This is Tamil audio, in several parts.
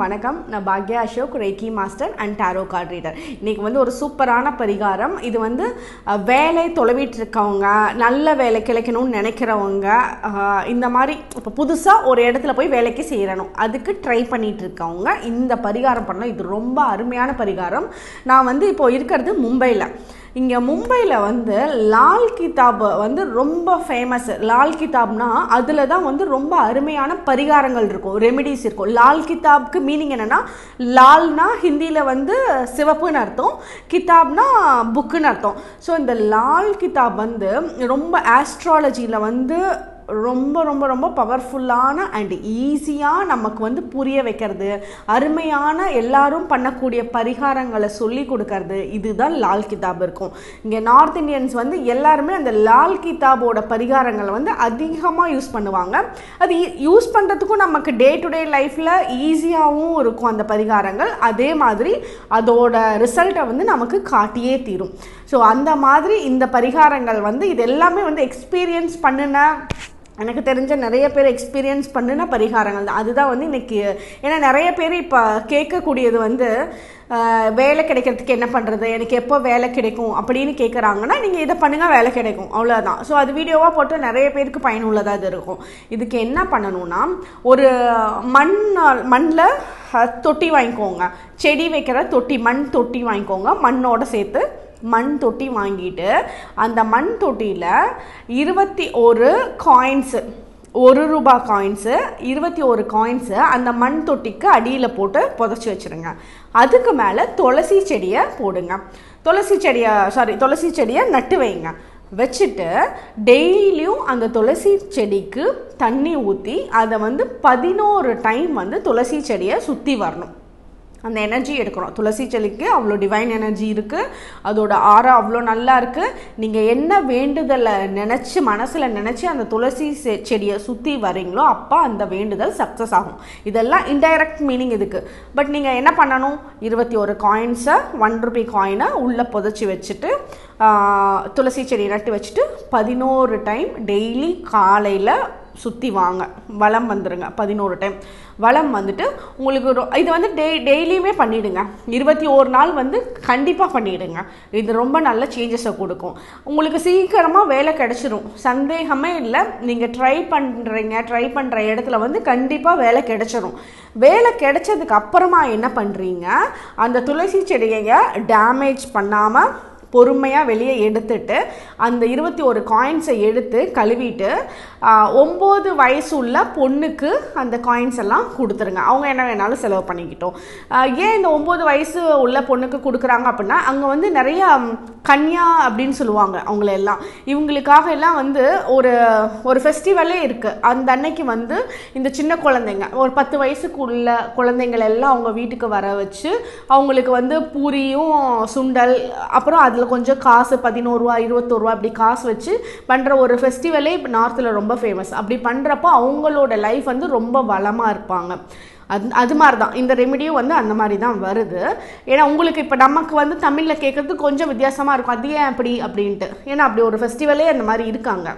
வணக்கம் நான் பாக்யா Ashok reiki master and tarot card reader இன்னைக்கு வந்து ஒரு சூப்பரான பரிகாரம் இது வந்து அஹ், வேலை தொலைவிட்டு இருக்கவங்க நல்ல வேலை கிடைக்கணும்னு நினைக்கிறவங்க அஹ், இந்த மாதிரி இப்போ புதுசாக ஒரு இடத்துல போய் வேலைக்கு சேரணும் அதுக்கு ட்ரை பண்ணிட்டு இருக்கவங்க இந்த பரிகாரம் பண்ணலாம் இது ரொம்ப அருமையான பரிகாரம் நான் வந்து இப்போ இருக்கிறது மும்பையில் இங்கே மும்பையில் வந்து லால் கிதாப் வந்து ரொம்ப ஃபேமஸ் லால் கிதாப்னா அதில் தான் வந்து ரொம்ப அருமையான பரிகாரங்கள் இருக்கும் ரெமிடிஸ் இருக்கும் லால் கிதாப்க்கு மீனிங் என்னென்னா லால்னா ஹிந்தியில் வந்து சிவப்புன்னு அர்த்தம் கிதாப்னா புக்குன்னு அர்த்தம் ஸோ இந்த லால் கிதாப் வந்து ரொம்ப ஆஸ்ட்ராலஜியில் வந்து ரொம்ப ரொம்ப ரொம்ப பவர்ஃபுல்லான அண்ட் ஈஸியாக நமக்கு வந்து புரிய வைக்கிறது அருமையான எல்லாரும் பண்ணக்கூடிய பரிகாரங்களை சொல்லி கொடுக்கறது இதுதான் லால் கிதாப் இருக்கும் இங்கே நார்த் இந்தியன்ஸ் வந்து எல்லாருமே அந்த லால் கிதாபோட பரிகாரங்களை வந்து அதிகமாக யூஸ் பண்ணுவாங்க அது யூஸ் பண்ணுறதுக்கும் நமக்கு டே டு டே லைஃப்பில் ஈஸியாகவும் இருக்கும் அந்த பரிகாரங்கள் அதே மாதிரி அதோட ரிசல்ட்டை வந்து நமக்கு காட்டியே தீரும் ஸோ அந்த மாதிரி இந்த பரிகாரங்கள் வந்து இது எல்லாமே வந்து எக்ஸ்பீரியன்ஸ் பண்ணின எனக்கு தெரிஞ்ச நிறைய பேர் எக்ஸ்பீரியன்ஸ் பண்ணின பரிகாரங்கள் தான் அதுதான் வந்து இன்னைக்கு ஏன்னா நிறைய பேர் இப்போ கேட்கக்கூடியது வந்து ஆஹ், வேலை கிடைக்கிறதுக்கு என்ன பண்ணுறது எனக்கு எப்போ வேலை கிடைக்கும் அப்படின்னு கேட்குறாங்கன்னா நீங்கள் இதை பண்ணுங்கள் வேலை கிடைக்கும் அவ்வளோதான் ஸோ அது வீடியோவாக போட்டு நிறைய பேருக்கு பயனுள்ளதாக இது இருக்கும் இதுக்கு என்ன பண்ணணும்னா ஒரு மண் மண்ணில் தொட்டி வாங்கிக்கோங்க செடி வைக்கிற தொட்டி மண் தொட்டி வாங்கிக்கோங்க மண்ணோட சேர்த்து மண் தொட்டி வாங்கிட்டு அந்த மண் தொட்டியில் இருபத்தி ஒரு காயின்ஸு ஒரு ரூபாய் காயின்ஸு இருபத்தி ஒரு காயின்ஸு அந்த மண் தொட்டிக்கு அடியில் போட்டு புதைச்சி வச்சுருங்க அதுக்கு மேலே துளசி செடியை போடுங்க துளசி செடியை சாரி துளசி செடியை நட்டு வைங்க வச்சுட்டு டெய்லியும் அந்த துளசி செடிக்கு தண்ணி ஊற்றி அதை வந்து பதினோரு டைம் வந்து துளசி செடியை சுற்றி வரணும் அந்த எனர்ஜி எடுக்கணும் துளசி செடிக்கு அவ்வளோ டிவைன் எனர்ஜி இருக்குது அதோட ஆரா அவ்வளோ நல்லா இருக்குது நீங்கள் என்ன வேண்டுதலை நினச்சி மனசில் நினச்சி அந்த துளசி செ- செடியை சுற்றி வரீங்களோ அப்போ அந்த வேண்டுதல் சக்ஸஸ் ஆகும் இதெல்லாம் இன்டைரக்ட் மீனிங் இதுக்கு பட் நீங்கள் என்ன பண்ணணும் இருபத்தி ஒரு காயின்ஸை ஒன் ருபி காயினை உள்ளே புதைச்சி வச்சுட்டு ஆஹ், துளசி செடி நட்டு வச்சுட்டு பதினோரு டைம் டெய்லி காலையில் சுற்றி வாங்க வலம் வந்துடுங்க பதினோரு டைம் வலம் வந்துட்டு உங்களுக்கு ரொ- இது வந்து டெய் டெய்லியுமே பண்ணிவிடுங்க இருபத்தி ஒரு நாள் வந்து கண்டிப்பாக பண்ணிவிடுங்க இது ரொம்ப நல்ல சேஞ்சஸை கொடுக்கும் உங்களுக்கு சீக்கிரமாக வேலை கிடச்சிரும் சந்தேகமே இல்லை நீங்கள் ட்ரை பண்ணுறீங்க ட்ரை பண்ணுற இடத்துல வந்து கண்டிப்பாக வேலை கிடச்சிரும் வேலை கிடைச்சதுக்கு அப்புறமா என்ன பண்ணுறீங்க அந்த துளசி செடியை டேமேஜ் பண்ணாமல் பொறுமையாக வெளியே எடுத்துட்டு அந்த இருபத்தி ஒரு காயின்ஸை எடுத்து கழுவிட்டு ஆஹ், ஒம்பது வயசு உள்ள பொண்ணுக்கு அந்த காயின்ஸ் எல்லாம் கொடுத்துருங்க அவங்க என்ன வேணாலும் செலவு பண்ணிக்கிட்டோம் ஆஹ், ஏன் இந்த ஒம்பது வயசு உள்ள பொண்ணுக்கு கொடுக்குறாங்க அப்படின்னா அங்கே வந்து நிறைய ம், கன்யா அப்படின்னு சொல்லுவாங்க அவங்கள எல்லாம் இவங்களுக்காக எல்லாம் வந்து ஒரு ஒரு ஃபெஸ்டிவலே இருக்குது அந்த அன்னைக்கு வந்து இந்த சின்ன குழந்தைங்க ஒரு பத்து வயசுக்குள்ள குழந்தைங்கள் எல்லாம் அவங்க வீட்டுக்கு வர வச்சு அவங்களுக்கு வந்து பூரியும் சுண்டல் அப்புறம் அதில் கொஞ்சம் காசு பதினோருவா இருபத்தோருவா இப்படி காசு வச்சு பண்ணுற ஒரு ஃபெஸ்டிவலே நார்த்தில் ரொம்ப ஃபேமஸ் அப்படி பண்ணுறப்போ அவங்களோட லைஃப் வந்து ரொம்ப வளமாக இருப்பாங்க அது அது மாதிரி தான் இந்த ரெமிடியும் வந்து அந்த மாதிரி தான் வருது ஏன்னா உங்களுக்கு இப்போ நமக்கு வந்து தமிழில் கேட்குறது கொஞ்சம் வித்தியாசமாக இருக்கும் அது ஏன் அப்படி அப்படின்ட்டு ஏன்னா அப்படி ஒரு ஃபெஸ்டிவலே அந்த மாதிரி இருக்காங்க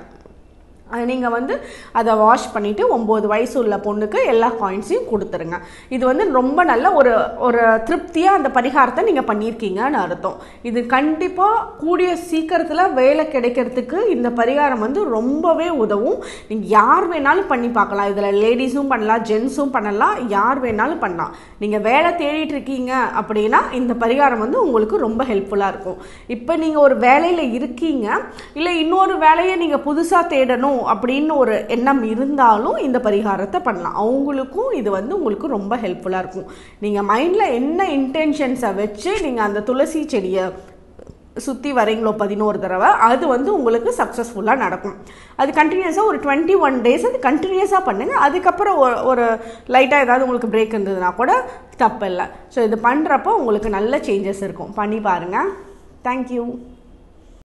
அது நீங்கள் வந்து அதை வாஷ் பண்ணிவிட்டு ஒம்பது வயசு உள்ள பொண்ணுக்கு எல்லா காயின்ஸையும் கொடுத்துருங்க இது வந்து ரொம்ப நல்ல ஒரு ஒரு திருப்தியாக அந்த பரிகாரத்தை நீங்கள் பண்ணியிருக்கீங்கன்னு அர்த்தம் இது கண்டிப்பாக கூடிய சீக்கிரத்தில் வேலை கிடைக்கிறதுக்கு இந்த பரிகாரம் வந்து ரொம்பவே உதவும் நீங்கள் யார் வேணாலும் பண்ணி பார்க்கலாம் இதில் லேடிஸும் பண்ணலாம் ஜென்ஸும் பண்ணலாம் யார் வேணாலும் பண்ணலாம் நீங்கள் வேலை தேடிட்டு இருக்கீங்க அப்படின்னா இந்த பரிகாரம் வந்து உங்களுக்கு ரொம்ப ஹெல்ப்ஃபுல்லாக இருக்கும் இப்போ நீங்கள் ஒரு வேலையில் இருக்கீங்க இல்லை இன்னொரு வேலையை நீங்கள் புதுசாக தேடணும் அப்படின்னு ஒரு எண்ணம் இருந்தாலும் இந்த பரிகாரத்தை பண்ணலாம் அவங்களுக்கும் இது வந்து உங்களுக்கு ரொம்ப ஹெல்ப்ஃபுல்லாக இருக்கும் நீங்கள் மைண்டில் என்ன இன்டென்ஷன்ஸை வச்சு நீங்கள் அந்த துளசி செடியை சுற்றி வரீங்களோ பதினோரு தடவை அது வந்து உங்களுக்கு சக்ஸஸ்ஃபுல்லாக நடக்கும் அது கண்டினியூஸாக ஒரு டுவெண்ட்டி ஒன் டேஸ் அது கண்டினியூஸாக பண்ணுங்கள் அதுக்கப்புறம் ஒரு ஒரு லைட்டாக ஏதாவது உங்களுக்கு பிரேக் இருந்ததுன்னா கூட தப்பு இல்லை ஸோ இது பண்ணுறப்போ உங்களுக்கு நல்ல சேஞ்சஸ் இருக்கும் பண்ணி பாருங்கள் தேங்க்யூ